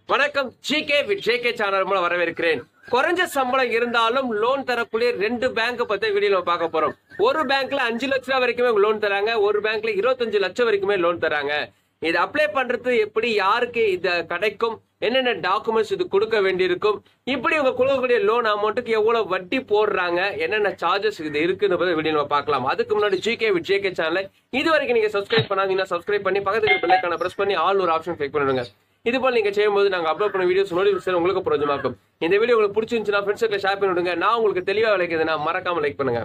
வணக்கம் GK with JK channel மூலம் வரவேற்கிறேன் குறைஞ்ச சம்பளம் இருந்தாலும் லோன் தரக்கூடிய ரெண்டு பேங்க் பத்தி வீடியோ நம்ம பார்க்க போறோம் ஒரு பேங்க்ல அஞ்சு லட்ச ரூபா வரைக்குமே லோன் தராங்க ஒரு பேங்க்ல இருபத்தஞ்சு லட்சம் வரைக்குமே லோன் தராங்க இது அப்ளை பண்றது எப்படி யாருக்கு இது கிடைக்கும் என்னென்ன டாக்குமெண்ட்ஸ் இது கொடுக்க வேண்டியிருக்கும் இப்படி உங்க கொடுக்கக்கூடிய லோன் அமௌண்ட்டுக்கு எவ்வளவு வட்டி போடுறாங்க என்னென்ன சார்ஜஸ் இது இருக்குன்னு வீடியோ நம்ம பார்க்கலாம் அதுக்கு முன்னாடி ஜிகே வித் ஜேகே சேனலை இது வரைக்கும் நீங்க சப்ஸ்கிரைப் பண்ணாதீங்கன்னா சப்ஸ்கிரைப் பண்ணி பக்கத்துக்கு பெல்லைக்கான பிரஸ் பண்ணி ஆல் ஒரு ஆப்ஷன் கிளிக் பண்ணிடுங்க இது போல நீங்க செய்யும்போது நாங்க அப்லோட் பண்ண வீடியோஸ் நோட்டிபிகேஷன் உங்களுக்கு பிரயோஜனமாக்கும் இந்த வீடியோ உங்களுக்கு பிடிச்சிருந்துச்சுன்னா ஃப்ரெண்ட்ஸுக்கு ஷேர் பண்ணி விடுங்க நான் உங்களுக்கு தெளிவா விளைக்குதுன்னா மறக்காம லைக் பண்ணுங்க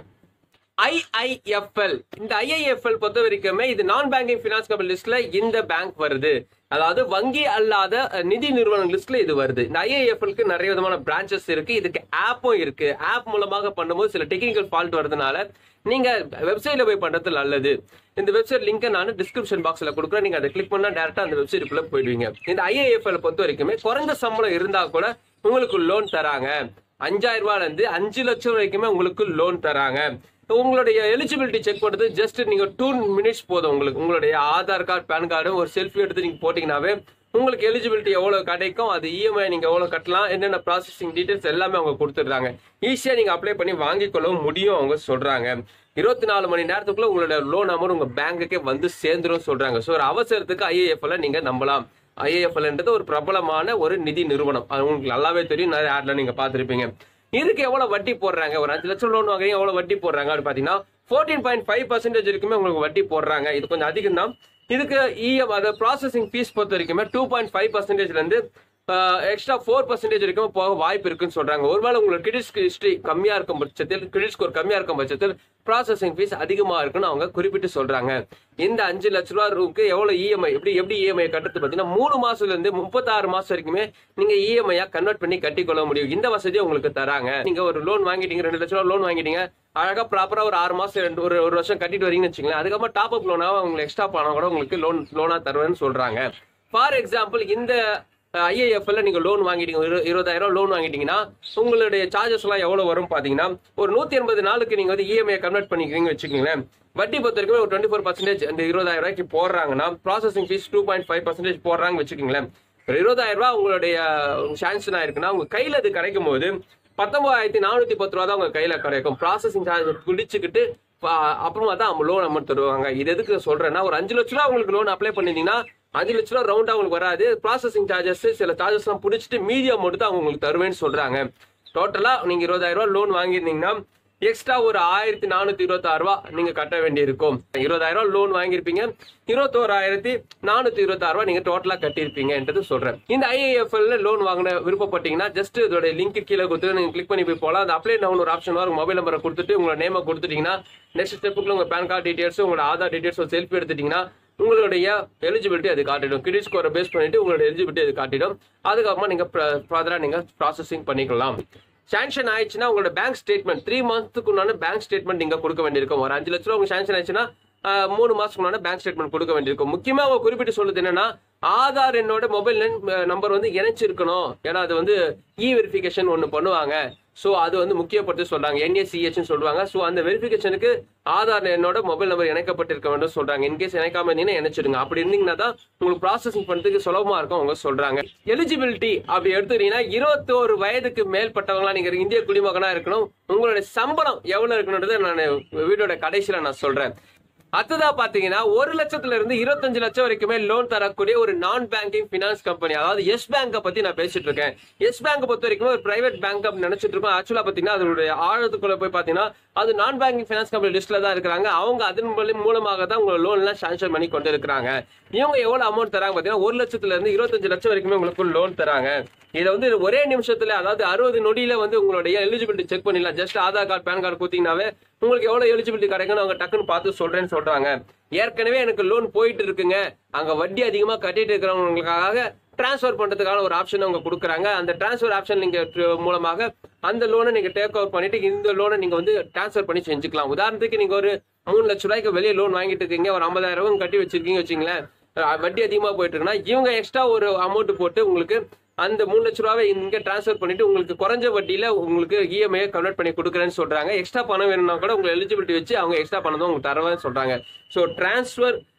ஐஐஎஃப்எல் இந்த ஐஐஎஃப்எல் பொறுத்த வரைக்குமே இது நான் பேங்கிங் ஃபினான்ஸ் கம்பெனி லிஸ்ட்ல இந்த பேங்க் வருது அதாவது வங்கி அல்லாத அஹ், நிதி நிறுவனம் லிஸ்ட்ல இது வருது இந்த ஐஐஎஃப்எல்க்கு நிறைய விதமான பிரான்ச்சஸ் இருக்கு இதுக்கு ஆப்பும் இருக்கு ஆப் மூலமாக பண்ணும்போது சில டெக்னிக்கல் ஃபால்ட் வரதுனால நீங்க வெப்சைட்ல போய் பண்றது நல்லது இந்த வெப்சைட் லிங்கை நான் டிஸ்கிரிப்ஷன் பாக்ஸ்ல கொடுக்குறேன் நீங்க அதை கிளிக் பண்ணா டேரக்டா அந்த வெப்சைட்டுக்குள்ள போயிடுவீங்க இந்த ஐஐஎஃப்எல் பொறுத்த வரைக்குமே குறைஞ்ச சம்பளம் இருந்தா கூட உங்களுக்கு லோன் தராங்க அஞ்சாயிரம் ரூபாயில இருந்து அஞ்சு லட்சம் வரைக்குமே உங்களுக்கு லோன் தராங்க உங்களுடைய எலிஜிபிலிட்டி செக் பண்றது ஜஸ்ட் நீங்க டூ மினிட்ஸ் போதும் உங்களுக்கு உங்களுடைய ஆதார் கார்டு பேன் கார்டு ஒரு செல்ஃபி எடுத்து நீங்க போட்டீங்கன்னாவே உங்களுக்கு எலிஜிபிலிட்டி எவ்வளவு கிடைக்கும் அது இஎம்ஐ நீங்க எவ்வளவு கட்டலாம் என்னென்ன ப்ராசஸிங் டீடைல்ஸ் எல்லாமே அவங்க கொடுத்துடுறாங்க ஈஸியா நீங்க அப்ளை பண்ணி வாங்கிக் கொள்ளவும் முடியும் அவங்க சொல்றாங்க இருபத்தி நாலு மணி நேரத்துக்குள்ள உங்களோட லோன் அமௌண்ட் உங்க பேங்குக்கே வந்து சேர்ந்துரும் சொல்றாங்க ஸோ ஒரு அவசரத்துக்கு ஐஏஎஃப்ல நீங்க நம்பலாம் ஐஏஎஃப்எல்ன்றது ஒரு பிரபலமான ஒரு நிதி நிறுவனம் அது உங்களுக்கு நல்லாவே தெரியும் நிறைய ஆட்ல நீங்க பார்த்திருப்பீங்க இதுக்கு எவ்வளவு வட்டி போடுறாங்க ஒரு அஞ்சு லட்சம் லோன் வாங்குறீங்க எவ்வளவு வட்டி போடுறாங்க அப்படின்னு பாத்தீங்கன்னா ஃபோர்டீன் பாயிண்ட் ஃபைவ் பர்சன்டேஜ் வரைக்குமே உங்களுக்கு வட்டி போடுறாங்க இது கொஞ்சம் அதிகம் தான் இதுக்கு இஎம் அதாவது ப்ராசஸிங் ஃபீஸ் பொறுத்த வரைக்குமே டூ பாயிண்ட் ஃபைவ் பர்சன்டேஜ்ல இருந்து எக்ஸ்ட்ரா ஃபோர் பர்சன்டேஜ் வரைக்கும் போக வாய்ப்பு இருக்குன்னு சொல்றாங்க ஒருவேளை உங்களுக்கு கிரெடிட் ஹிஸ்டரி கம்மியா இருக்கும் பட்சத்தில் கிரெடிட் ஸ்கோர் கம்மியா இருக்கும் பட்சத்தில் ப்ராசஸிங் ஃபீஸ் அதிகமா இருக்குன்னு அவங்க குறிப்பிட்டு சொல்றாங்க இந்த அஞ்சு லட்ச ரூபா ரூக்கு எவ்வளவு இஎம்ஐ எப்படி எப்படி இஎம்ஐ கட்டுறது பாத்தீங்கன்னா மூணு மாசத்துல இருந்து முப்பத்தாறு மாசம் வரைக்குமே நீங்க இஎம்ஐயா கன்வெர்ட் பண்ணி கட்டிக்கொள்ள முடியும் இந்த வசதியை உங்களுக்கு தராங்க நீங்க ஒரு லோன் வாங்கிட்டீங்க ரெண்டு லட்ச ரூபா லோன் வாங்கிட்டீங்க அழகா ப்ராப்பரா ஒரு ஆறு மாசம் ரெண்டு ஒரு ஒரு வருஷம் கட்டிட்டு வரீங்கன்னு வச்சுங்களேன் அதுக்கப்புறம் டாப் அப் லோனா உங்களுக்கு எக்ஸ்ட்ரா பணம் கூட உங்களுக்கு லோன் லோனா தருவேன்னு சொல்றாங்க ஃபார் எக்ஸாம்பிள் இந்த ஐஏஎஃப்ல நீங்க லோன் வாங்கிட்டீங்க ஒரு இருபதாயிரம் லோன் வாங்கிட்டீங்கன்னா உங்களுடைய சார்ஜஸ் எல்லாம் எவ்வளவு வரும் பாத்தீங்கன்னா ஒரு நூத்தி எண்பது நாளுக்கு நீங்க வந்து இஎம்ஐ கன்வெர்ட் பண்ணிக்கிறீங்க வச்சுக்கோங்களேன் வட்டி பொறுத்த வரைக்கும் ஒரு டுவெண்ட்டி ஃபோர் பர்சன்டேஜ் அந்த இருபதாயிரம் ரூபாய்க்கு போடுறாங்கன்னா processing fee two point five percentage போடுறாங்க வச்சுக்கோங்களேன் ஒரு இருபதாயிரம் ரூபாய் உங்களுடைய சாங்ஷன் ஆயிருக்குன்னா உங்க கையில அது கிடைக்கும் போது பத்தொன்பதாயிரத்தி நானூத்தி பத்து ரூபா தான் உங்க கையில கிடைக்கும் ப்ராசஸிங் சார்ஜ் பிடிச்சுக்கிட்டு ப- அப்புறமா தான் லோன் அமௌண்ட் தருவாங்க இது எதுக்கு சொல்றேன்னா ஒரு அஞ்சு லட்ச ரூபா உங்களுக்கு லோன் அப்ளை பண்ணிருந்தீங்கன்னா அஞ்சு லட்ச ரூபா ரவுண்டா உங்களுக்கு வராது ப்ராசஸிங் சார்ஜஸ் சில சார்ஜஸ் எல்லாம் பிடிச்சிட்டு மீதி அமௌண்ட் தான் அவங்க உங்களுக்கு தருவேன்னு சொல்றாங்க டோட்டலா நீங்க இருபதாயிரம் ரூபாய் லோன் வாங்கியிருந்தீங்கன்னா எக்ஸ்ட்ரா ஒரு ஆயிரத்தி நானூத்தி இருபத்தாறு ரூபா நீங்க கட்ட வேண்டியிருக்கும் இருபதாயிரம் ரூபாய் லோன் வாங்கியிருப்பீங்க இருபத்தோராயிரத்தி நானூத்தி இருபத்தாறு ரூபாய் நீங்க டோட்டலா கட்டியிருப்பீங்கன்றது சொல்றேன் இந்த ஐஏஎஃப்எல்ல லோன் வாங்கின விருப்பப்பட்டீங்கன்னா ஜஸ்ட் இதோட லிங்க் கீழே கொடுத்து நீங்க கிளிக் பண்ணி போய் போகலாம் அந்த அப்ளை நவுன் ஒரு ஆப்ஷன் வரும் மொபைல் நம்பரை கொடுத்துட்டு உங்களோட நேமை கொடுத்துட்டீங்கன்னா நெக்ஸ்ட் ஸ்டெப்புக்குள்ள உங்க பேன் கார்டு டீடைல்ஸ் உங்களோட ஆதார் டீடைல்ஸ் ஒரு செல்ஃபி எடுத்துட்டீங்கன்னா உங்களுடைய எலிஜிபிலிட்டி அது காட்டிடும் கிரெடிட் ஸ்கோரை பேஸ் பண்ணிட்டு உங்களோட எலிஜிபிலிட்டி அது காட்டிடும் அதுக்கப்புறமா நீங்க ஃபர்தரா நீங்க ப்ராசஸிங் பண்ணிக்கலாம் சாங்ஷன் ஆயிடுச்சுன்னா உங்களோட பேங்க் ஸ்டேட்மெண்ட் த்ரீ மந்த்ஸ்க்கு உண்டான பேங்க் ஸ்டேட்மெண்ட் நீங்க கொடுக்க வேண்டியிருக்கும் ஒரு அஞ்சு லட்ச ரூபா உங்களுக்கு சாங்ஷன் ஆயிடுச்சுன்னா ஆஹ், மூணு மாசத்துக்கு முன்னாடி பேங்க் ஸ்டேட்மெண்ட் கொடுக்க வேண்டியிருக்கும் முக்கியமா அவங்க குறிப்பிட்டு சொல்றது என்னன்னா ஆதார் என்னோட மொபைல் நம்பர் வந்து இணைச்சிருக்கணும் ஏன்னா அது வந்து இ வெரிஃபிகேஷன் ஒன்று பண்ணுவாங்க ஸோ அது வந்து முக்கியப்படுத்தி சொல்றாங்க என்ஏசிஹெச்னு சொல்லுவாங்க ஸோ அந்த வெரிஃபிகேஷனுக்கு ஆதார் என்னோட மொபைல் நம்பர் இணைக்கப்பட்டிருக்க வேண்டும் சொல்றாங்க இன்கேஸ் இணைக்காம இருந்தீங்கன்னா இணைச்சிடுங்க அப்படி இருந்தீங்கன்னா தான் உங்களுக்கு ப்ராசஸிங் பண்றதுக்கு சுலபமா இருக்கும் அவங்க சொல்றாங்க எலிஜிபிலிட்டி அப்படி எடுத்துக்கிட்டீங்கன்னா இருபத்தோரு வயதுக்கு மேற்பட்டவங்களா நீங்க இந்திய குடிமகனா இருக்கணும் உங்களுடைய சம்பளம் எவ்வளவு இருக்கணுன்றதை நான் வீடியோட கடைசியில நான் சொல்றேன் அடுத்ததா பாத்தீங்கன்னா ஒரு லட்சத்துல இருந்து இருபத்தஞ்சு லட்சம் வரைக்குமே லோன் தரக்கூடிய ஒரு நான் பேங்கிங் பினான்ஸ் கம்பெனி அதாவது எஸ் பேங்க பத்தி நான் பேசிட்டு இருக்கேன் எஸ் பேங்க் பொறுத்த வரைக்கும் ஒரு பிரைவேட் பேங்க் அப்படின்னு நினைச்சிட்டு இருக்கோம் ஆக்சுவலா பாத்தீங்கன்னா அதனுடைய ஆழத்துக்குள்ள போய் பாத்தீங்கன்னா அது நான் பேங்கிங் பினான்ஸ் கம்பெனி லிஸ்ட்ல தான் இருக்கிறாங்க அவங்க அதன் மூலம் மூலமாக தான் உங்க லோன் எல்லாம் சாங்ஷன் பண்ணி கொண்டு இருக்கிறாங்க இவங்க எவ்வளவு அமௌண்ட் தராங்க பாத்தீங்கன்னா ஒரு லட்சத்துல இருந்து இருபத்தஞ்சு லட்சம் வரைக்குமே உங்களுக்கு லோன் தராங்க இதை வந்து ஒரே நிமிஷத்துல அதாவது அறுபது நொடியில வந்து உங்களுடைய எலிஜிபிலிட்டி செக் பண்ணிடலாம் just Aadhaar card PAN card கொடுத்தீங்கன்னாவே உங்களுக்கு எவ்வளவு எலிஜிபிலிட்டி கிடைக்கும்னு அவங்க டக்குன்னு பார்த்து சொல்றேன்னு சொல்றாங்க ஏற்கனவே எனக்கு லோன் போயிட்டு இருக்குங்க அங்க வட்டி அதிகமா கட்டிட்டு இருக்கிறவங்களுக்காக டிரான்ஸ்ஃபர் பண்றதுக்கான ஒரு ஆப்ஷன் அவங்க கொடுக்குறாங்க அந்த டிரான்ஸ்ஃபர் ஆப்ஷன் நீங்க tr- மூலமாக அந்த லோனை நீங்க டேக் ஓவர் பண்ணிட்டு இந்த லோனை நீங்க வந்து டிரான்ஸ்ஃபர் பண்ணி செஞ்சுக்கலாம் உதாரணத்துக்கு நீங்க ஒரு மூணு லட்ச ரூபாய்க்கு வெளியே லோன் வாங்கிட்டு இருக்கீங்க ஒரு ஐம்பதாயிரம் ரூபாய் கட்டி வச்சிருக்கீங்க வச்சுங்களேன் அஹ் வட்டி அதிகமா போயிட்டு இருக்குன்னா இவங்க எக்ஸ்ட்ரா ஒரு அமௌண்ட் போட்டு உங்களுக்கு அந்த மூணு லட்ச ரூபாவை இங்க டிரான்ஸ்ஃபர் பண்ணிட்டு உங்களுக்கு குறைஞ்ச வட்டியில உங்களுக்கு இஎம்ஐ கன்வெர்ட் பண்ணி கொடுக்குறேன்னு சொல்றாங்க எக்ஸ்ட்ரா பணம் வேணும்னா கூட உங்க எலிஜிபிலிட்டி வச்சு அவங்க எக்ஸ்ட்ரா பணம் தான் உங்களுக்கு தருவேன்னு சொல்றாங்க ஸோ டிரான்ஸ்ஃபர்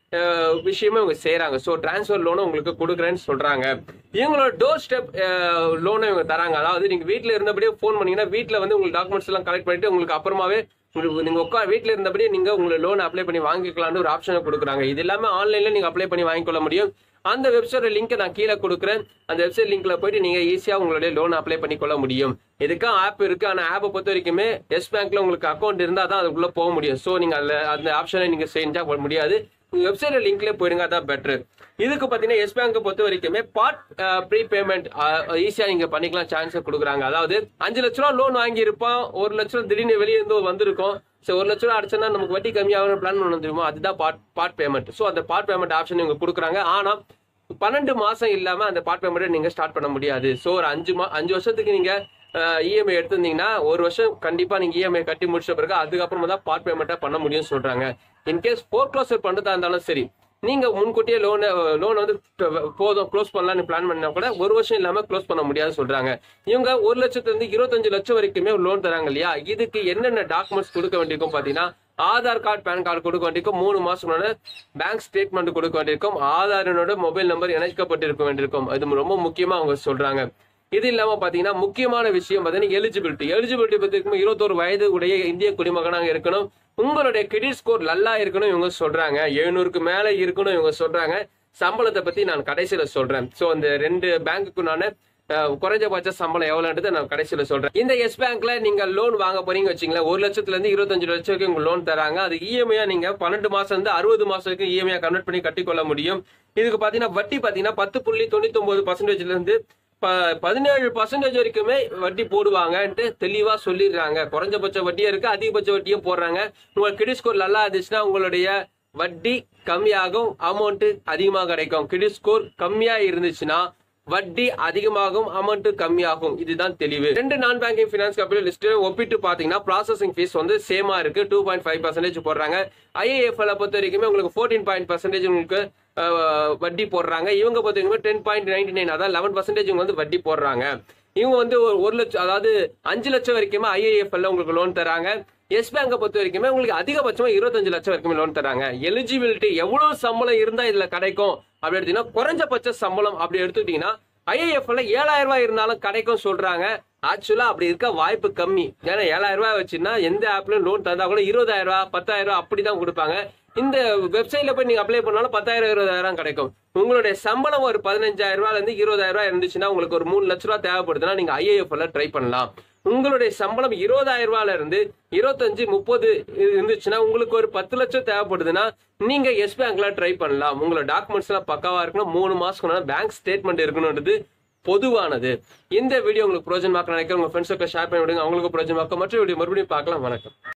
அஹ், விஷயமே இவங்க செய்றாங்க ஸோ டிரான்ஸ்ஃபர் லோனும் உங்களுக்கு கொடுக்குறேன்னு சொல்றாங்க இவங்களோட டோர் ஸ்டெப் லோனை இவங்க தராங்க அதாவது நீங்க வீட்டில் இருந்தபடியே ஃபோன் பண்ணீங்கன்னா வீட்டில் வந்து உங்களுக்கு டாக்குமெண்ட்ஸ் எல்லாம் கலெக்ட் பண்ணிட்டு உங்களுக்கு அப்புறமாவே உங்களுக்கு நீங்க உட்கா வீட்டில் இருந்தபடியே நீங்க உங்களை லோன் அப்ளை பண்ணி வாங்கிக்கலாம்னு ஒரு ஆப்ஷனை கொடுக்குறாங்க இது எல்லாமே ஆன்லைன்ல நீங்க அப்ளை பண்ணி வாங்கிக்கொள்ள முடியும் அந்த வெப்சைட் லிங்க் நான் கீழே கொடுக்குறேன் அந்த வெப்சைட் லிங்க்ல போயிட்டு நீங்க ஈஸியா உங்களுடைய லோன் அப்ளை பண்ணி கொள்ள முடியும் இதுக்கு ஆப் இருக்கு ஆனா ஆப்பை பொறுத்த வரைக்குமே எஸ் பேங்க்ல உங்களுக்கு அக்கௌண்ட் இருந்தா தான் அதுக்குள்ள போக முடியும் ஸோ நீங்க அதுல அந்த ஆப்ஷனை நீங்க செஞ்சா முடியாது வெப்சைட் லிங்க்ல போயிருங்க அதான் பெட்டர் இதுக்கு பாத்தீங்கன்னா எஸ் பேங்க் பொறுத்த வரைக்குமே பார்ட் ப்ரீ பேமெண்ட் ஈஸியா நீங்க பண்ணிக்கலாம் சான்ஸ் கொடுக்குறாங்க அதாவது அஞ்சு லட்ச ரூபா லோன் வாங்கி இருப்பான் ஒரு லட்ச ரூபா திடீர்னு வெளியே இருந்து வந்திருக்கும் சரி ஒரு லட்ச ரூபா அடிச்சோன்னா நமக்கு வட்டி கம்மியாகிற பிளான் ஒன்று தெரியுமா அதுதான் பார்ட் பார்ட் பேமெண்ட் ஸோ அந்த பார்ட் பேமெண்ட் ஆப்ஷன் இவங்க கொடுக்குறாங்க ஆனா பன்னெண்டு மாசம் இல்லாம அந்த பார்ட் பேமெண்ட் நீங்க ஸ்டார்ட் பண்ண முடியாது ஸோ ஒரு அஞ்சு மா அஞ்சு வருஷத்துக்கு நீங்க இஎம்ஐ எடுத்திருந்தீங்கன்னா ஒரு வருஷம் கண்டிப்பா நீங்க இஎம்ஐ கட்டி முடிச்ச பிறகு அதுக்கப்புறமா தான் பார்ட் பேமெண்ட்டா பண்ண முடியும்னு சொல்றாங்க இன்கேஸ் ஃபோர் க்ளோசர் பண்றதா இருந்தாலும் சரி நீங்க முன்கூட்டியே லோன் லோன் வந்து போதும் க்ளோஸ் பண்ணலாம்னு பிளான் பண்ணா கூட ஒரு வருஷம் இல்லாம க்ளோஸ் பண்ண முடியாதுன்னு சொல்றாங்க இவங்க ஒரு லட்சத்துல இருந்து இருபத்தஞ்சு லட்சம் வரைக்குமே லோன் தராங்க இல்லையா இதுக்கு என்னென்ன டாக்குமெண்ட்ஸ் கொடுக்க வேண்டியிருக்கும் பாத்தீங்கன்னா ஆதார் கார்டு பேன் கார்டு கொடுக்க வேண்டியிருக்கும் மூணு மாசம் பேங்க் ஸ்டேட்மெண்ட் கொடுக்க வேண்டியிருக்கும் ஆதாரினோட மொபைல் நம்பர் இணைக்கப்பட்டிருக்க வேண்டியிருக்கும் இது ரொம்ப முக்கியமா அவங்க சொல்றாங்க இது இல்லாம பாத்தீங்கன்னா முக்கியமான விஷயம் பாத்தீங்கன்னா எலிஜிபிலிட்டி எலிஜிபிலிட்டி பத்தி இருபத்தோரு வயது உடைய இந்திய குடிமகனாக இருக்கணும் உங்களுடைய கிரெடிட் ஸ்கோர் நல்லா இருக்கணும் இவங்க சொல்றாங்க எழுநூறுக்கு மேல இருக்கணும் இவங்க சொல்றாங்க சம்பளத்தை பத்தி நான் கடைசியில சொல்றேன் சோ இந்த ரெண்டு பேங்க்குக்கு நான் குறைஞ்சபட்ச சம்பளம் எவ்வளவுன்றது நான் கடைசியில சொல்றேன் இந்த எஸ் பேங்க்ல நீங்க லோன் வாங்க போறீங்க வச்சுங்களேன் ஒரு லட்சத்துல இருந்து இருபத்தஞ்சு லட்சம் வரைக்கும் உங்களுக்கு லோன் தராங்க அது இஎம்ஐயா நீங்க பன்னெண்டு மாசம் இருந்து அறுபது மாசம் வரைக்கும் இஎம்ஐயா கன்வெர்ட் பண்ணி கட்டிக்கொள்ள முடியும் இதுக்கு பாத்தீங்கன்னா வட்டி பாத்தீங்கன்னா பத்து புள்ளி தொண்ணூத்தி ஒன்பது பர்சன்டேஜ்ல இருந்து ப- பதினேழு பர்சன்டேஜ் வரைக்குமே வட்டி போடுவாங்கன்ட்டு தெளிவா சொல்லிடுறாங்க குறைஞ்சபட்ச வட்டியும் இருக்கு அதிகபட்ச வட்டியும் போடுறாங்க உங்களுக்கு கிரெடிட் ஸ்கோர் நல்லா இருந்துச்சுன்னா உங்களுடைய வட்டி கம்மியாகும் அமௌண்ட் அதிகமாக கிடைக்கும் கிரெடிட் ஸ்கோர் கம்மியா இருந்துச்சுன்னா வட்டி அதிகமாகும் அமௌண்ட் கம்மியாகும் இதுதான் தெளிவு ரெண்டு நான் பேங்கிங் பினான்ஸ் கம்பெனி லிஸ்ட் ஒப்பிட்டு பாத்தீங்கன்னா ப்ராசஸிங் ஃபீஸ் வந்து சேமா இருக்கு டூ பாயிண்ட் ஃபைவ் பர்சன்டேஜ் போடுறாங்க ஐஏஎஃப்எல் பொறுத்த வரைக்குமே உங்களுக்கு ஃபோர்டீன் பாயிண்ட் பர்சன்டேஜ் உங்களுக்கு அஹ், வட்டி போடுறாங்க இவங்க பொறுத்த வரைக்கும் டென் பாயிண்ட் நைன்டி நைன் அதாவது லெவன் பர்சன்டேஜ் வந்து வட்டி போடுறாங்க இவங்க வந்து ஒரு ஒரு லட்சம் அதாவது அஞ்சு லட்சம் வரைக்குமே ஐஏஎஃப்எல் உங்களுக்கு லோன் தராங்க எஸ் பேங்கை பொறுத்த வரைக்குமே உங்களுக்கு அதிகபட்சமா இருபத்தஞ்சு லட்சம் வரைக்கும் லோன் தராங்க எலிஜிபிலிட்டி எவ்வளவு சம்பளம் இருந்தா இதுல கிடைக்கும் அப்படி எடுத்தீங்கன்னா குறைஞ்சபட்ச சம்பளம் அப்படி எடுத்துக்கிட்டீங்கன்னா ஐஏஎஃப்ல ஏழாயிரம் ரூபாய் இருந்தாலும் கிடைக்கும் சொல்றாங்க ஆக்சுவலா அப்படி இருக்க வாய்ப்பு கம்மி ஏன்னா ஏழாயிரம் ரூபாய் வச்சுன்னா எந்த ஆப்லயும் லோன் தந்தா கூட இருபதாயிரம் ரூபாய் பத்தாயிரம் ரூபாய் அப்படிதான் கொடுப்பாங்க இந்த வெப்சைட்ல போய் நீங்க அப்ளை பண்ணாலும் பத்தாயிரம் இருபதாயிரம் கிடைக்கும் உங்களுடைய சம்பளம் ஒரு பதினஞ்சாயிரம் ரூபாயில இருந்து இருபதாயிரம் ரூபாய் இருந்துச்சுன்னா உங்களுக்கு ஒரு மூணு லட்ச ரூபாய் தேவைப்படுதுன்னா நீங்க ஐஏஎஃப்ல ட்ரை பண்ணலாம் உங்களுடைய சம்பளம் இருபதாயிரம் ரூபாயில இருந்து இருபத்தஞ்சு முப்பது இருந்துச்சுன்னா உங்களுக்கு ஒரு பத்து லட்சம் தேவைப்படுதுன்னா நீங்க எஸ் பேங்க்ல ட்ரை பண்ணலாம் உங்களோட டாக்குமெண்ட்ஸ் எல்லாம் பக்காவா இருக்கணும் மூணு மாசம் பேங்க் ஸ்டேட்மெண்ட் இருக்கணும்ன்றது பொதுவானது இந்த வீடியோ உங்களுக்கு பிரோஜனமாக்க நினைக்கிறேன் உங்க ஃப்ரெண்ட்ஸுக்கு ஷேர் பண்ணி விடுங்க அவங்களுக்கு பிரோஜனமாக்க மற்ற வீடியோ மறுபடியும் பார்க்கலாம் வணக்கம்